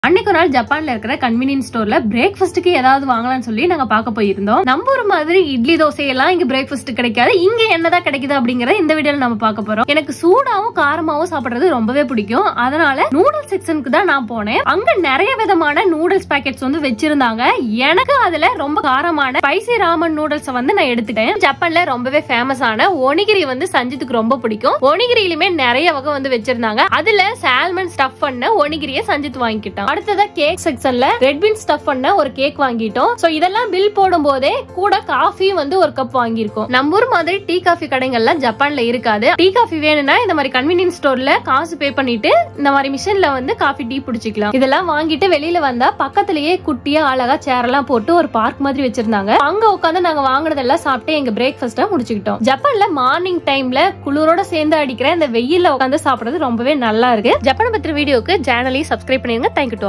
அன்னைக்கு ஒரு நாள் ஜப்பான்ல இருக்கிற கன்வீனியன்ஸ் ஸ்டோர்ல பிரேக்ஃபாஸ்ட்டுக்கு ஏதாவது வாங்கலாம்னு சொல்லி நாங்க பார்க்க போயிருந்தோம் நம்ம ஒரு மாதிரி இட்லி தோசை எல்லாம் இங்க பிரேக்ஃபாஸ்ட் கிடைக்காது இங்க என்னதான் கிடைக்குது அப்படிங்கறத இந்த வீடியோல நம்ம பார்க்க போறோம் எனக்கு சூடாவும் காரமாவும் சாப்பிடுறது ரொம்பவே பிடிக்கும் அதனால நூடுல்ஸ் செக்ஷனுக்கு தான் நான் போனேன் அங்க நிறைய விதமான நூடுல்ஸ் பேக்கெட்ஸ் வந்து வச்சிருந்தாங்க எனக்கு அதுல ரொம்ப காரமான ஸ்பைசி ராமன் நூடுல்ஸ் வந்து நான் எடுத்துட்டேன் ஜப்பான்ல ரொம்பவே ஃபேமஸான ஒனிகிரி வந்து சஞ்சித்துக்கு ரொம்ப பிடிக்கும் ஒனிகிரியிலுமே நிறைய வகை வந்து வச்சிருந்தாங்க அதுல சால்மன் ஸ்டஃப் பண்ண ஒனிகிரிய சஞ்சித் வாங்கிக்கிட்டான் அடுத்ததா கேக் செக்ஷன்ல ரெட் பீன் ஸ்டஃப் பண்ண ஒரு கேக் வாங்கிட்டோம் சோ இதெல்லாம் பில் போடும் போதே கூட காஃபி வந்து ஒரு கப் வாங்கியிருக்கோம் நம்ம ஊர் மாதிரி டீ காஃபி கடைகள்லாம் ஜப்பான்ல இருக்காது டீ காஃபி வேணும்னா இந்த மாதிரி கன்வீனியன்ஸ் ஸ்டோர்ல காசு பே பண்ணிட்டு இந்த மாதிரி மிஷின்ல வந்து காஃபி டீ பிடிச்சிக்கலாம் இதெல்லாம் வாங்கிட்டு வெளியில வந்தா பக்கத்திலேயே குட்டியா அழகா சேர் எல்லாம் போட்டு ஒரு பார்க் மாதிரி வச்சிருந்தாங்க அங்க உட்காந்து நாங்க வாங்குனதெல்லாம் சாப்பிட்டு எங்க பிரேக்ஃபாஸ்ட்டா முடிச்சுக்கிட்டோம் ஜப்பான்ல மார்னிங் டைம்ல குளிரோட சேர்ந்து அடிக்கிற இந்த வெயில்ல உட்காந்து சாப்பிடுறது ரொம்பவே நல்லா இருக்கு ஜப்பான் பத்திர வீடியோக்கு சேனலையும் சப்ஸ்கிரைப் பண்ணிருங்க தேங்க்யூ